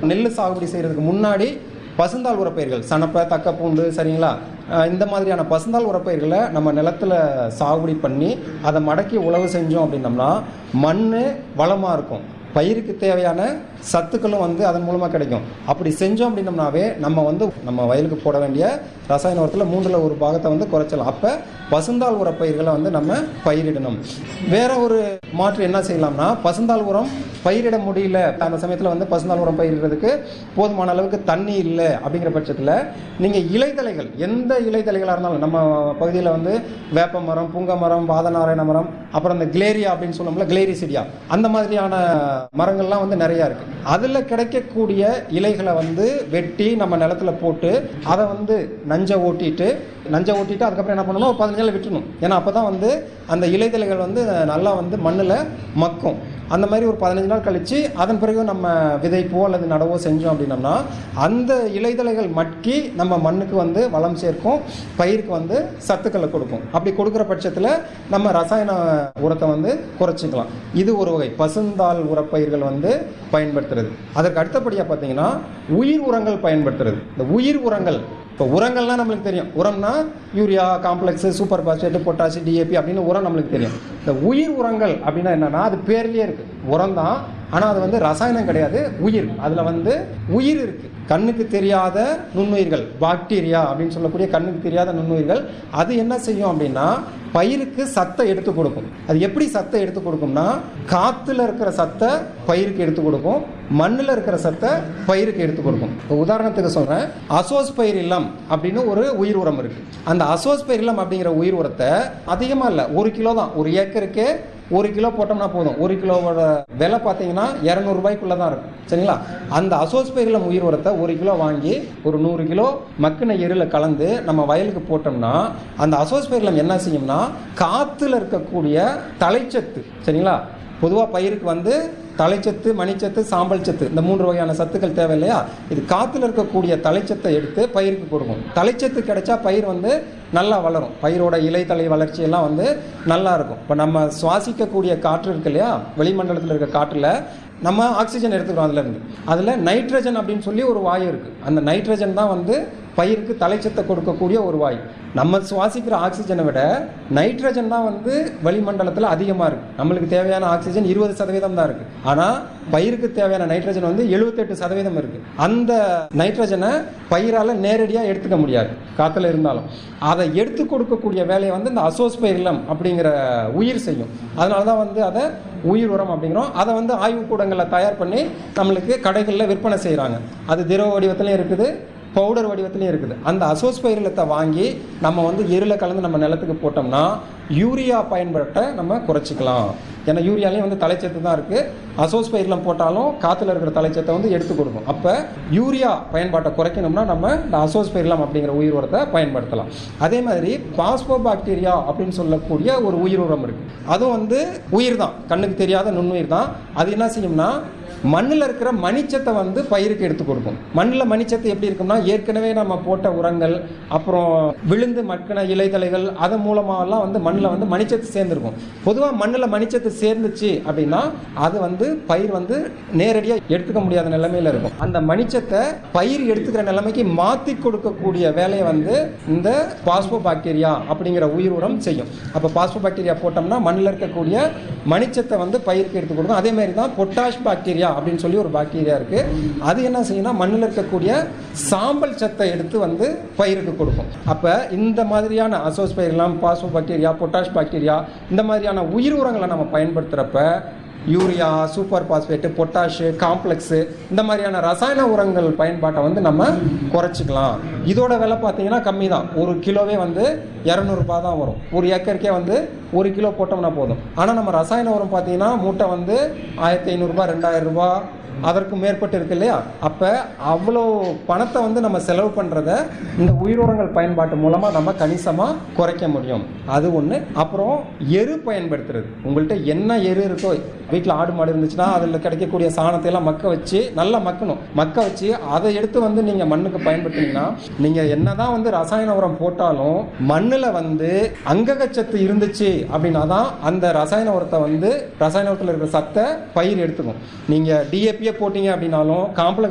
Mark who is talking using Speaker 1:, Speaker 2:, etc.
Speaker 1: நெல் சாகுபடி செய்கிறதுக்கு முன்னாடி பசுந்தாள் உரப்பயிர்கள் சனப்பை தக்கப்பூண்டு சரிங்களா அஹ் இந்த மாதிரியான பசுந்தாள் உரப்பயிர்களை நம்ம நிலத்துல சாகுபடி பண்ணி அதை மடக்கி உழவு செஞ்சோம் அப்படின்னம்னா மண் வளமாக இருக்கும் பயிருக்கு தேவையான சத்துக்களும் வந்து அதன் மூலமாக கிடைக்கும் அப்படி செஞ்சோம் அப்படின்னம்னாவே நம்ம வந்து நம்ம வயலுக்கு போட வேண்டிய ரசாயன உரத்தில் மூன்றில் ஒரு பாகத்தை வந்து குறைச்சலாம் அப்போ பசுந்தாள் உர பயிர்களை வந்து நம்ம பயிரிடணும் வேற ஒரு மாற்று என்ன செய்யலாம்னா பசுந்தாள் உரம் பயிரிட முடியல அந்த சமயத்தில் வந்து பசுந்தாள் உரம் பயிரிடுறதுக்கு போதுமான அளவுக்கு தண்ணி இல்லை அப்படிங்கிற பட்சத்தில் நீங்கள் இலைதலைகள் எந்த இலைதலைகளாக இருந்தாலும் நம்ம பகுதியில் வந்து வேப்ப மரம் புங்க மரம் வாதநாராயண மரம் அப்புறம் இந்த கிளேரியா அப்படின்னு சொல்லுவோம்ல கிளேரிசிடியா அந்த மாதிரியான மரங்கள்லாம் வந்து நிறையா இருக்குது அதில் கிடைக்கக்கூடிய இலைகளை வந்து வெட்டி நம்ம நிலத்துல போட்டு அதை வந்து நஞ்சை ஓட்டிட்டு நஞ்சை ஓட்டிட்டு அதுக்கப்புறம் என்ன பண்ணணும் ஒரு பதினஞ்சு நாள் விட்டுணும் ஏன்னா அப்போ தான் வந்து அந்த இலைதலைகள் வந்து நல்லா வந்து மண்ணில் மக்கும் அந்த மாதிரி ஒரு பதினஞ்சு நாள் கழித்து அதன் பிறகு நம்ம விதைப்போ அல்லது நடவோ செஞ்சோம் அப்படின்னம்னா அந்த இலைதலைகள் மட்கி நம்ம மண்ணுக்கு வந்து வளம் சேர்க்கும் பயிருக்கு வந்து சத்துக்களை கொடுக்கும் அப்படி கொடுக்குற பட்சத்தில் நம்ம ரசாயன உரத்தை வந்து குறைச்சிக்கலாம் இது ஒரு வகை பசுந்தாள் உரப்பயிர்கள் வந்து பயன்படுத்துறது அதற்கு அடுத்தபடியாக பார்த்தீங்கன்னா உயிர் உரங்கள் பயன்படுத்துறது இந்த உயிர் உரங்கள் இப்போ உரங்கள்லாம் நம்மளுக்கு தெரியும் உரம்னா யூரியா காம்ப்ளெக்ஸ் சூப்பர் பாஸ்பேட் பொட்டாசி டிஏபி அப்படின்னு உரம் நம்மளுக்கு தெரியும் இந்த உயிர் உரங்கள் அப்படின்னா என்னன்னா அது பேர்லேயே இருக்கு உரம் தான் ஆனால் அது வந்து ரசாயனம் கிடையாது உயிர் அதில் வந்து உயிர் இருக்கு கண்ணுக்கு தெரியாத நுண்ணுயிர்கள் பாக்டீரியா அப்படின்னு சொல்லக்கூடிய கண்ணுக்கு தெரியாத நுண்ணுயிர்கள் அது என்ன செய்யும் அப்படின்னா பயிருக்கு சத்தை எடுத்து கொடுக்கும் அது எப்படி சத்தை எடுத்து கொடுக்கும்னா காத்துல இருக்கிற சத்தை பயிருக்கு எடுத்து கொடுக்கும் மண்ணில் இருக்கிற சத்தை பயிருக்கு எடுத்து கொடுக்கும் இப்போ உதாரணத்துக்கு சொல்றேன் அசோஸ் பயிர் இல்லம் அப்படின்னு ஒரு உயிர் உரம் இருக்கு அந்த அசோஸ் பயிர் இல்லம் அப்படிங்கிற உயிர் உரத்தை அதிகமாக இல்லை ஒரு கிலோ தான் ஒரு ஏக்கருக்கே ஒரு கிலோ போட்டோம்னா போதும் ஒரு கிலோவோட விலை பார்த்தீங்கன்னா இரநூறுபாய்க்குள்ளே தான் இருக்கும் சரிங்களா அந்த அசோஸ்பைரிலம் உயிர் உரத்தை ஒரு கிலோ வாங்கி ஒரு நூறு கிலோ மக்கின எருல கலந்து நம்ம வயலுக்கு போட்டோம்னா அந்த அசோஸ்பைரிலம் என்ன செய்யும்னா காற்றுல இருக்கக்கூடிய தலைச்சத்து சரிங்களா பொதுவாக பயிருக்கு வந்து தலைச்சத்து மணிச்சத்து சாம்பல் சத்து இந்த மூன்று வகையான சத்துக்கள் தேவை இல்லையா இது காற்றுல இருக்கக்கூடிய தலைச்சத்தை எடுத்து பயிருக்கு கொடுக்கும் தலைச்சத்து கிடைச்சா பயிர் வந்து நல்லா வளரும் பயிரோட இலை தலை வளர்ச்சி எல்லாம் வந்து நல்லா இருக்கும் இப்போ நம்ம சுவாசிக்கக்கூடிய காற்று இருக்கு இல்லையா வெளிமண்டலத்தில் இருக்க காற்றுல நம்ம ஆக்சிஜன் எடுத்துக்கிறோம் அதுல இருந்து அதில் நைட்ரஜன் அப்படின்னு சொல்லி ஒரு வாயு இருக்கு அந்த நைட்ரஜன் தான் வந்து பயிருக்கு தலைச்சத்தை கொடுக்கக்கூடிய ஒரு வாயு நம்ம சுவாசிக்கிற ஆக்சிஜனை விட நைட்ரஜன் தான் வந்து வளிமண்டலத்தில் அதிகமாக இருக்கு நம்மளுக்கு தேவையான ஆக்சிஜன் இருபது சதவீதம் தான் இருக்கு ஆனால் பயிருக்கு தேவையான நைட்ரஜன் வந்து எழுபத்தெட்டு சதவீதம் இருக்கு அந்த நைட்ரஜனை பயிரால் நேரடியாக எடுத்துக்க முடியாது காற்றுல இருந்தாலும் அதை எடுத்து கொடுக்கக்கூடிய வேலையை வந்து இந்த அசோஸ்பைரிலம் அப்படிங்கிற உயிர் செய்யும் அதனால தான் வந்து அதை உயிர் உரம் அப்படிங்கிறோம் அதை வந்து ஆய்வுக்கூடங்களில் தயார் பண்ணி நம்மளுக்கு கடைகளில் விற்பனை செய்கிறாங்க அது திரவ வடிவத்திலையும் இருக்குது பவுடர் வடிவத்திலையும் இருக்குது அந்த அசோஸ்பைரிலத்தை வாங்கி நம்ம வந்து எருளை கலந்து நம்ம நிலத்துக்கு போட்டோம்னா யூரியா பயன்பாட்டை நம்ம குறைச்சிக்கலாம் ஏன்னா யூரியாலையும் வந்து தலைச்சத்து தான் இருக்குது அசோஸ்பைரிலம் போட்டாலும் காற்றுல இருக்கிற தலைச்சத்தை வந்து எடுத்து கொடுக்கும் அப்போ யூரியா பயன்பாட்டை குறைக்கணும்னா நம்ம இந்த அசோஸ்பைரிலம் அப்படிங்கிற உயிர் உரத்தை பயன்படுத்தலாம் அதே மாதிரி பாஸ்போ பாக்டீரியா அப்படின்னு சொல்லக்கூடிய ஒரு உயிர் உரம் இருக்குது அதுவும் வந்து உயிர் தான் கண்ணுக்கு தெரியாத நுண்ணுயிர் தான் அது என்ன செய்யும்னா மண்ணில் இருக்கிற மணிச்சத்தை வந்து பயிருக்கு எடுத்து கொடுக்கும் மண்ணில் மணிச்சத்து எப்படி இருக்கும்னா ஏற்கனவே நம்ம போட்ட உரங்கள் அப்புறம் விழுந்து மக்கின இலைதலைகள் அதன் மூலமாகலாம் வந்து மண்ணில் வந்து மணிச்சத்து சேர்ந்துருக்கும் பொதுவாக மண்ணில் மணிச்சத்து சேர்ந்துச்சு அப்படின்னா அது வந்து பயிர் வந்து நேரடியாக எடுத்துக்க முடியாத நிலைமையில இருக்கும் அந்த மணிச்சத்தை பயிர் எடுத்துக்கிற நிலைமைக்கு மாற்றி கொடுக்கக்கூடிய வேலையை வந்து இந்த பாஸ்போ பாக்டீரியா அப்படிங்கிற உயிர் உரம் செய்யும் அப்போ பாஸ்போ பாக்டீரியா போட்டோம்னா மண்ணில் இருக்கக்கூடிய மணிச்சத்தை வந்து பயிருக்கு எடுத்து கொடுக்கும் அதே மாதிரி தான் பொட்டாஷ் பாக்டீரியா அப்படின்னு சொல்லி ஒரு பாக்டீரியா இருக்கு அது என்ன செய்யும்னா மண்ணில் இருக்கக்கூடிய சாம்பல் சத்தை எடுத்து வந்து பயிருக்கு கொடுக்கும் அப்போ இந்த மாதிரியான azospirillum phospho bacteria potash bacteria இந்த மாதிரியான உயிர் உரங்களை நம்ம பயன்படுத்துகிறப்ப urea super phosphate potash complex இந்த மாதிரியான ரசாயன உரங்கள் பயன்பாட்டை வந்து நம்ம குறைச்சிக்கலாம் இதோட விலை பார்த்தீங்கன்னா கம்மி தான் ஒரு கிலோவே வந்து இரநூறுபா தான் வரும் ஒரு ஏக்கருக்கே வந்து ஒரு கிலோ போட்டோம்னா போதும் ஆனால் நம்ம ரசாயன உரம் பார்த்தீங்கன்னா மூட்டை வந்து ஆயிரத்தி ஐநூறுரூபா ரெண்டாயிரம் ரூபாய் அதற்கு மேற்பட்டு இருக்கு இல்லையா அப்போ அவ்வளோ பணத்தை வந்து நம்ம செலவு பண்ணுறத இந்த உயிரோரங்கள் பயன்பாட்டு மூலமாக நம்ம கணிசமாக குறைக்க முடியும் அது ஒன்று அப்புறம் எரு பயன்படுத்துறது உங்கள்கிட்ட என்ன எரு இருக்கோ வீட்டில் ஆடு மாடு இருந்துச்சுன்னா அதில் கிடைக்கக்கூடிய சாணத்தை எல்லாம் மக்க வச்சு நல்லா மக்கணும் மக்க வச்சு அதை எடுத்து வந்து நீங்கள் மண்ணுக்கு பயன்படுத்தினீங்கன்னா நீங்கள் என்னதான் வந்து ரசாயன உரம் போட்டாலும் மண்ணில் வந்து அங்ககச்சத்து இருந்துச்சு அப்படின்னா தான் அந்த ரசாயன உரத்தை வந்து ரசாயன உரத்தில் இருக்கிற சத்தை பயிர் எடுத்துக்கும் நீங்கள் டிஏபியே போட்டீங்க அப்படின்னாலும் காம்ப்ளெக்ஸ்